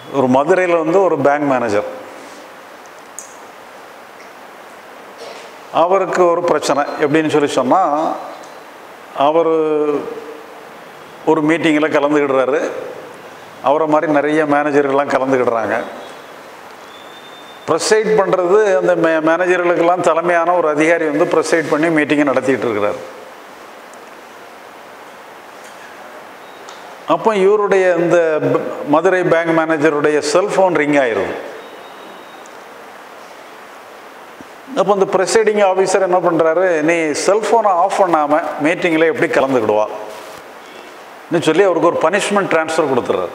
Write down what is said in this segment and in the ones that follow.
ஒரு மதுரையில் வந்து ஒரு பேங்க் மேனேஜர் அவருக்கு ஒரு பிரச்சனை எப்படின்னு சொல்லி சொன்னால் அவர் ஒரு மீட்டிங்கில் கலந்துக்கிடுறாரு அவரை மாதிரி நிறைய மேனேஜர்கள்லாம் கலந்துக்கிடுறாங்க ப்ரெசைட் பண்ணுறது அந்த மே மேனேஜர்களுக்கெல்லாம் தலைமையான ஒரு அதிகாரி வந்து ப்ரெசைட் பண்ணி மீட்டிங்கை நடத்திட்டு இருக்கிறார் அப்போ இவருடைய இந்த ப- மதுரை பேங்க் மேனேஜருடைய செல்ஃபோன் ரிங் ஆயிடுது அப்போ இந்த ப்ரெசைடிங் ஆஃபீஸர் என்ன பண்ணுறாரு நீ செல்ஃபோனை ஆஃப் பண்ணாமல் மீட்டிங்கில் எப்படி கலந்துக்கிடுவா ன்னு சொல்லி அவருக்கு ஒரு பனிஷ்மெண்ட் ட்ரான்ஸ்ஃபர் கொடுத்துட்றாரு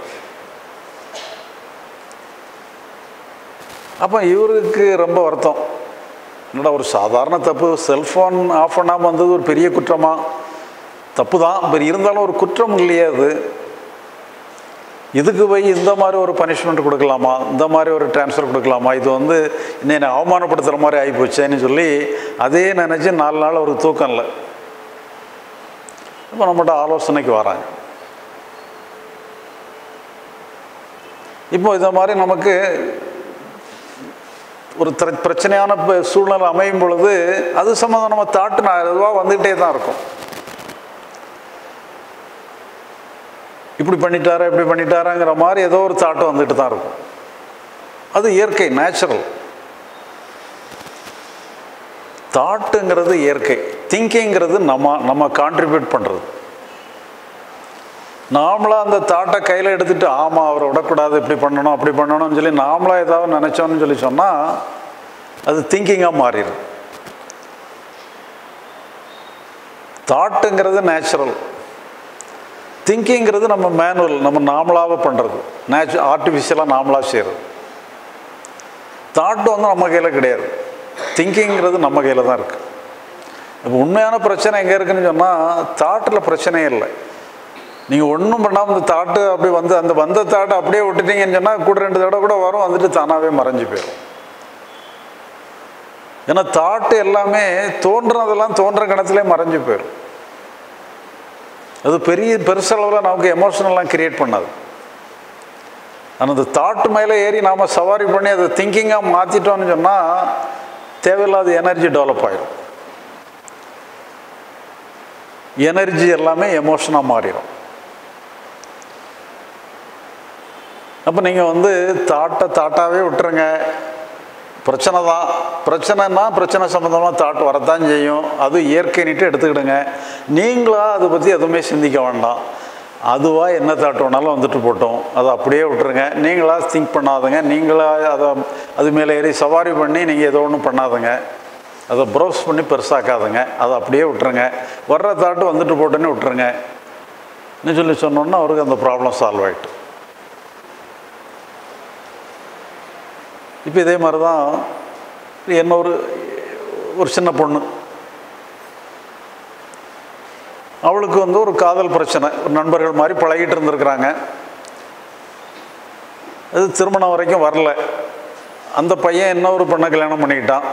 அப்போ இவருக்கு ரொம்ப வருத்தம் என்னடா ஒரு சாதாரண தப்பு செல்ஃபோன் ஆஃப் பண்ணாமல் வந்தது ஒரு பெரிய குற்றமா தப்பு தான் பட் இருந்தாலும் ஒரு குற்றம் இல்லையே அது இதுக்கு போய் இந்த மாதிரி ஒரு பனிஷ்மெண்ட் கொடுக்கலாமா இந்த மாதிரி ஒரு ட்ரான்ஸ்ஃபர் கொடுக்கலாமா இது வந்து இன்னும் என்னை அவமானப்படுத்துகிற மாதிரி ஆகிப்போச்சேன்னு சொல்லி அதே நினச்சி நாலு நாள் அவருக்கு தூக்கம் இல்லை இப்போ நம்மகிட்ட ஆலோசனைக்கு வராங்க இப்போ இந்த மாதிரி நமக்கு ஒரு திர- பிரச்சனையான ப- சூழ்நிலை அமையும் பொழுது அது சம்மந்தம் நம்ம தாட்டு நான் அதுவாக வந்துக்கிட்டே தான் இருக்கும் இப்படி பண்ணிட்டாரா இப்படி பண்ணிட்டாராங்கிற மாதிரி ஏதோ ஒரு தாட்டு வந்துட்டு தான் இருக்கும் அது இயற்கை நேச்சுரல் தாட்டுங்கிறது இயற்கை திங்கிங்கிறது நம்ம நம்ம கான்ட்ரிபியூட் பண்ணுறது நாமளாக அந்த தாட்டை கையில் எடுத்துட்டு ஆமாம் அவரை விடக்கூடாது இப்படி பண்ணணும் அப்படி பண்ணணும்னு சொல்லி நாமளாக ஏதாவது நினச்சோன்னு சொல்லி சொன்னால் அது திங்கிங்காக மாறிடும் தாட்டுங்கிறது நேச்சுரல் திங்கிங்கிறது நம்ம மேனுவல் நம்ம நாமளாக பண்ணுறது நேச்சு ஆர்டிஃபிஷியலாக நாமளாக செய்கிறது தாட்டு வந்து நம்ம கையில் கிடையாது திங்கிங்கிறது நம்ம கையில் தான் இருக்குது இப்போ உண்மையான பிரச்சனை எங்கே இருக்குன்னு சொன்னால் தாட்டில் பிரச்சனையே இல்லை நீங்கள் ஒன்றும் பண்ணாமல் இந்த தாட்டு அப்படி வந்து அந்த வந்த தாட்டை அப்படியே விட்டுட்டீங்கன்னு சொன்னால் கூட ரெண்டு தடவை கூட வரும் வந்துட்டு தானாகவே மறைஞ்சு போயிடும் ஏன்னா தாட்டு எல்லாமே தோன்றதெல்லாம் தோன்ற கணத்திலே மறைஞ்சு போயிடும் அது பெரிய பெருசளவில் நமக்கு எமோஷனல்லாம் கிரியேட் பண்ணாது ஆனால் அந்த தாட்டு மேலே ஏறி நாம் சவாரி பண்ணி அதை திங்கிங்காக மாற்றிட்டோம்னு சொன்னால் தேவையில்லாத எனர்ஜி டெவலப் ஆயிடும் எனர்ஜி எல்லாமே எமோஷனாக மாறிடும் அப்போ நீங்கள் வந்து தாட்டை தாட்டாகவே விட்டுருங்க பிரச்சனை தான் பிரச்சனைனா பிரச்சனை சம்மந்தமாக தாட் வரத்தான் செய்யும் அது இயற்கைன்னுட்டு எடுத்துக்கிடுங்க நீங்களா அதை பற்றி எதுவுமே சிந்திக்க வேண்டாம் அதுவாக என்ன தாட் வேணாலும் வந்துட்டு போட்டோம் அதை அப்படியே விட்டுருங்க நீங்களா திங்க் பண்ணாதுங்க நீங்களா அதை அது மேலே ஏறி சவாரி பண்ணி நீங்கள் ஏதோ ஒன்றும் பண்ணாதுங்க அதை ப்ரௌஸ் பண்ணி பெருசாக்காதுங்க அதை அப்படியே விட்டுருங்க வர்ற தாட்டு வந்துட்டு போட்டோன்னே விட்டுருங்க ன்னு சொல்லி சொன்னோன்னா அவருக்கு அந்த ப்ராப்ளம் சால்வ் ஆகிட்டு இப்போ இதே மாதிரி தான் என்ன ஒரு ஒரு சின்ன பொண்ணு அவளுக்கு வந்து ஒரு காதல் பிரச்சனை ஒரு நண்பர்கள் மாதிரி பழகிட்டு இருந்திருக்கிறாங்க அது திருமணம் வரைக்கும் வரல அந்த பையன் என்ன ஒரு பொண்ணை கல்யாணம் பண்ணிக்கிட்டான்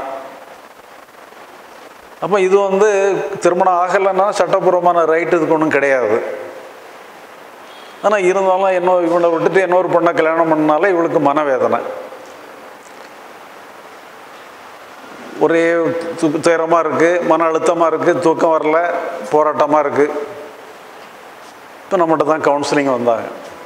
அப்போ இது வந்து திருமணம் ஆகலைன்னா சட்டப்பூர்வமான ரைட் இதுக்கு ஒன்றும் கிடையாது ஆனால் இருந்தாலும் என்ன இவனை விட்டுட்டு இன்னொரு பொண்ணை கல்யாணம் பண்ணனால இவளுக்கு மனவேதனை ஒரே து- துயரமாக இருக்குது மன அழுத்தமாக இருக்குது தூக்கம் வரல போராட்டமாக இருக்குது இப்போ நம்மகிட்ட தான் கவுன்சிலிங் வந்தாங்க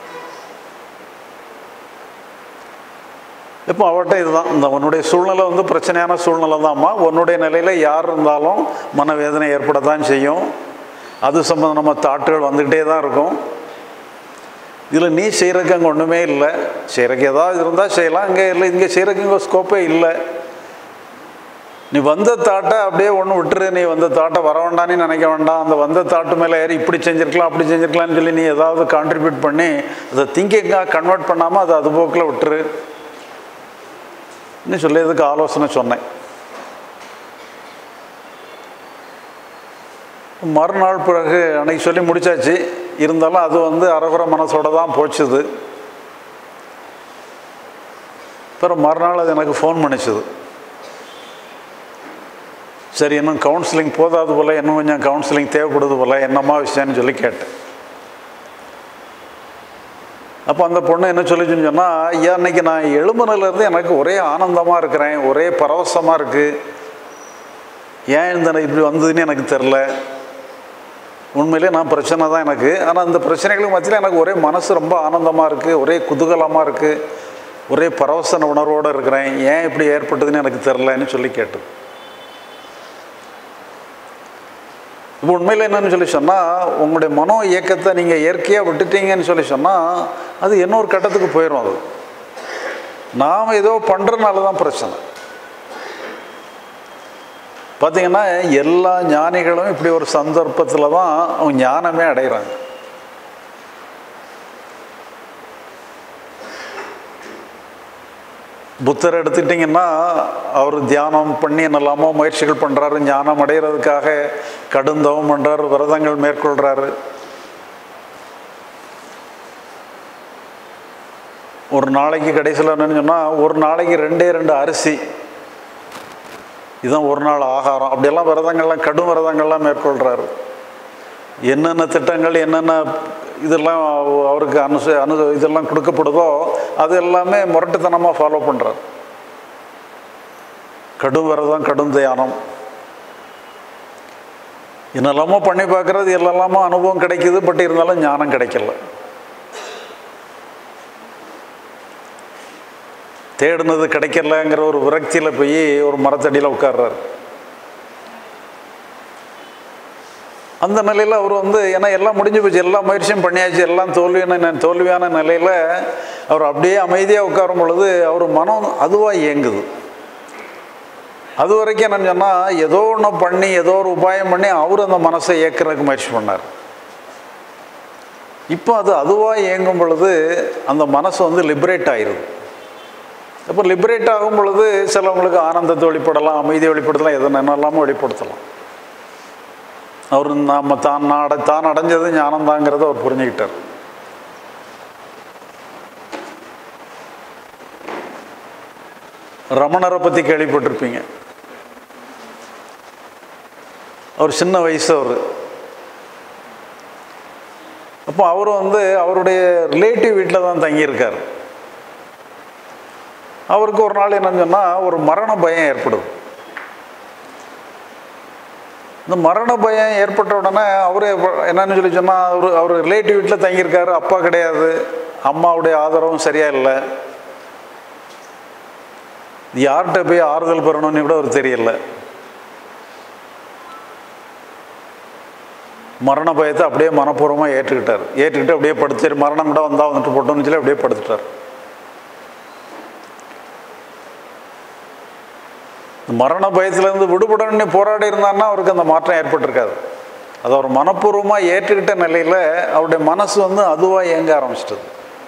இப்போ அவட்ட இதுதான் இந்த உன்னுடைய சூழ்நிலை வந்து பிரச்சனையான சூழ்நிலை தான்மா உன்னுடைய நிலையில் யார் இருந்தாலும் மனவேதனை ஏற்படத்தான் செய்யும் அது சம்மந்தமாக தாட்டுகள் வந்துக்கிட்டே தான் இருக்கும் இதில் நீ செய்கிறதுக்கு அங்கே ஒன்றுமே இல்லை செய்கிறக்கு ஏதாவது இருந்தால் செய்யலாம் இங்கே இல்லை இங்கே செய்கிறதுக்கு இங்கே ஸ்கோப்பே இல்லை நீ வந்த தாட்டை அப்படியே ஒன்று விட்டுரு நீ வந்த தாட்டை வர வேண்டாம்னு நினைக்க வேண்டாம் அந்த வந்த தாட்டு மேலே ஏறி இப்படி செஞ்சுருக்கலாம் அப்படி செஞ்சுருக்கலாம்னு சொல்லி நீ ஏதாவது கான்ட்ரிபியூட் பண்ணி அதை திங்கிங்காக கன்வெர்ட் பண்ணாமல் அதை அது போக்கில் விட்டுரு ன்னு சொல்லி இதுக்கு ஆலோசனை சொன்னேன் மறுநாள் பிறகு அன்னைக்கு சொல்லி முடிச்சாச்சு இருந்தாலும் அது வந்து அரகுர மனசோட தான் போச்சுது அப்புறம் மறுநாள் அது எனக்கு ஃபோன் பண்ணிச்சுது சரி இன்னும் கவுன்சிலிங் போதாது போல் இன்னும் கொஞ்சம் கவுன்சிலிங் தேவைப்படுது போல் என்னம்மா விஷயம்னு சொல்லி கேட்டேன் அப்போ அந்த பொண்ணு என்ன சொல்லிச்சுன்னு சொன்னால் ஐயா இன்னைக்கு நான் எழும்புனிலேருந்து எனக்கு ஒரே ஆனந்தமாக இருக்கிறேன் ஒரே பரவசமாக இருக்குது ஏன் இந்த இப்படி வந்ததுன்னு எனக்கு தெரில உண்மையிலே நான் பிரச்சனை தான் எனக்கு ஆனால் அந்த பிரச்சனைகளுக்கு மத்தியில் எனக்கு ஒரே மனசு ரொம்ப ஆனந்தமாக இருக்குது ஒரே குதூகலமாக இருக்குது ஒரே பரவசன உணர்வோடு இருக்கிறேன் ஏன் இப்படி ஏற்பட்டதுன்னு எனக்கு தெரிலன்னு சொல்லி கேட்டு இப்போ உண்மையில் என்னன்னு சொல்லி சொன்னால் உங்களுடைய மனோ இயக்கத்தை நீங்கள் இயற்கையாக விட்டுட்டீங்கன்னு சொல்லி சொன்னால் அது இன்னொரு கட்டத்துக்கு போயிடும் அது நாம் ஏதோ பண்ணுறதுனால தான் பிரச்சனை பார்த்தீங்கன்னா எல்லா ஞானிகளும் இப்படி ஒரு சந்தர்ப்பத்தில் தான் அவங்க ஞானமே அடைகிறாங்க புத்தர் எடுத்துட்டிங்கன்னா அவர் தியானம் பண்ணி என்னெல்லாமோ முயற்சிகள் பண்ணுறாரு ஞானம் அடைகிறதுக்காக கடுந்தவம் பண்ணுறாரு விரதங்கள் மேற்கொள்கிறாரு ஒரு நாளைக்கு கடைசியில் என்னன்னு சொன்னால் ஒரு நாளைக்கு ரெண்டே ரெண்டு அரிசி இதுதான் ஒரு நாள் ஆகாரம் அப்படியெல்லாம் விரதங்கள்லாம் கடும் விரதங்கள்லாம் மேற்கொள்கிறாரு என்னென்ன திட்டங்கள் என்னென்ன இதெல்லாம் அவருக்கு அனுச அனு இதெல்லாம் கொடுக்கப்படுதோ அது எல்லாமே முரட்டுத்தனமாக ஃபாலோ பண்ணுறார் கடும் விரதம் கடும் தியானம் என்னெல்லாமோ பண்ணி பார்க்குறது எல்லாமோ அனுபவம் கிடைக்குது பட் இருந்தாலும் ஞானம் கிடைக்கல தேடினது கிடைக்கலங்கிற ஒரு விரக்தியில் போய் ஒரு மரத்தடியில் உட்கார்றாரு அந்த நிலையில் அவர் வந்து ஏன்னா எல்லாம் முடிஞ்சு போச்சு எல்லா முயற்சியும் பண்ணியாச்சு எல்லாம் தோல்வியான தோல்வியான நிலையில் அவர் அப்படியே அமைதியாக உட்காரும் பொழுது அவர் மனம் அதுவாக இயங்குது அது வரைக்கும் என்னன்னு சொன்னால் ஏதோ ஒன்று பண்ணி ஏதோ ஒரு உபாயம் பண்ணி அவர் அந்த மனசை இயக்கிறதுக்கு முயற்சி பண்ணார் இப்போ அது அதுவாக இயங்கும் பொழுது அந்த மனசு வந்து லிபரேட் ஆயிடுது அப்போ லிபரேட் ஆகும் பொழுது சிலவங்களுக்கு ஆனந்தத்தை வெளிப்படலாம் அமைதியை வெளிப்படுத்தலாம் எதை என்னெல்லாமோ வெளிப்படுத்தலாம் அவர் நாம் தான் அடை தான் அடைஞ்சது ஞானம்தாங்கிறத அவர் புரிஞ்சுக்கிட்டார் ரமணரை பற்றி கேள்விப்பட்டிருப்பீங்க அவர் சின்ன வயசு அவர் அப்போ அவர் வந்து அவருடைய ரிலேட்டிவ் வீட்டில் தான் தங்கியிருக்கார் அவருக்கு ஒரு நாள் என்னன்னு சொன்னால் ஒரு மரண பயம் ஏற்படுது இந்த மரண பயம் ஏற்பட்ட உடனே அவர் என்னன்னு சொல்லி சொன்னால் அவர் அவர் ரிலேட்டிவ் வீட்டில் தங்கியிருக்காரு அப்பா கிடையாது அம்மாவுடைய ஆதரவும் சரியாக இல்லை யார்கிட்ட போய் ஆறுதல் பெறணும்னு கூட அவர் தெரியல மரண பயத்தை அப்படியே மனப்பூர்வமாக ஏற்றுக்கிட்டார் ஏற்றுக்கிட்டு அப்படியே படுத்து மரணம் கூட வந்தால் வந்துட்டு போட்டோம்னு சொல்லி அப்படியே படுத்துட்டார் மரண பயத்திலேருந்து விடுபடணும்னு போராடி இருந்தான்னா அவருக்கு அந்த மாற்றம் ஏற்பட்டிருக்காது அது அவர் மனப்பூர்வமாக ஏற்றுக்கிட்ட நிலையில் அவருடைய மனசு வந்து அதுவாக இயங்க ஆரம்பிச்சிட்டது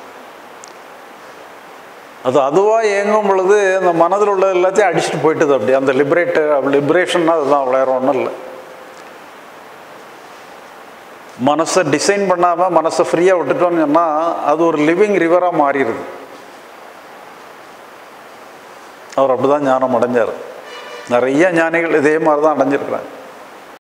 அது அதுவாக இயங்கும் பொழுது அந்த மனதில் உள்ள எல்லாத்தையும் அடிச்சுட்டு போயிட்டுது அப்படி அந்த லிபரேட்டு லிபரேஷன்னா அதுதான் அவ்வளோ ஒன்றும் இல்லை மனசை டிசைன் பண்ணாமல் மனசை ஃப்ரீயாக விட்டுட்டோம்னு சொன்னால் அது ஒரு லிவிங் ரிவராக மாறிடுது அவர் அப்படி தான் ஞானம் அடைஞ்சார் நிறைய ஞானிகள் இதே மாதிரி தான் அடைஞ்சிருக்கிறாங்க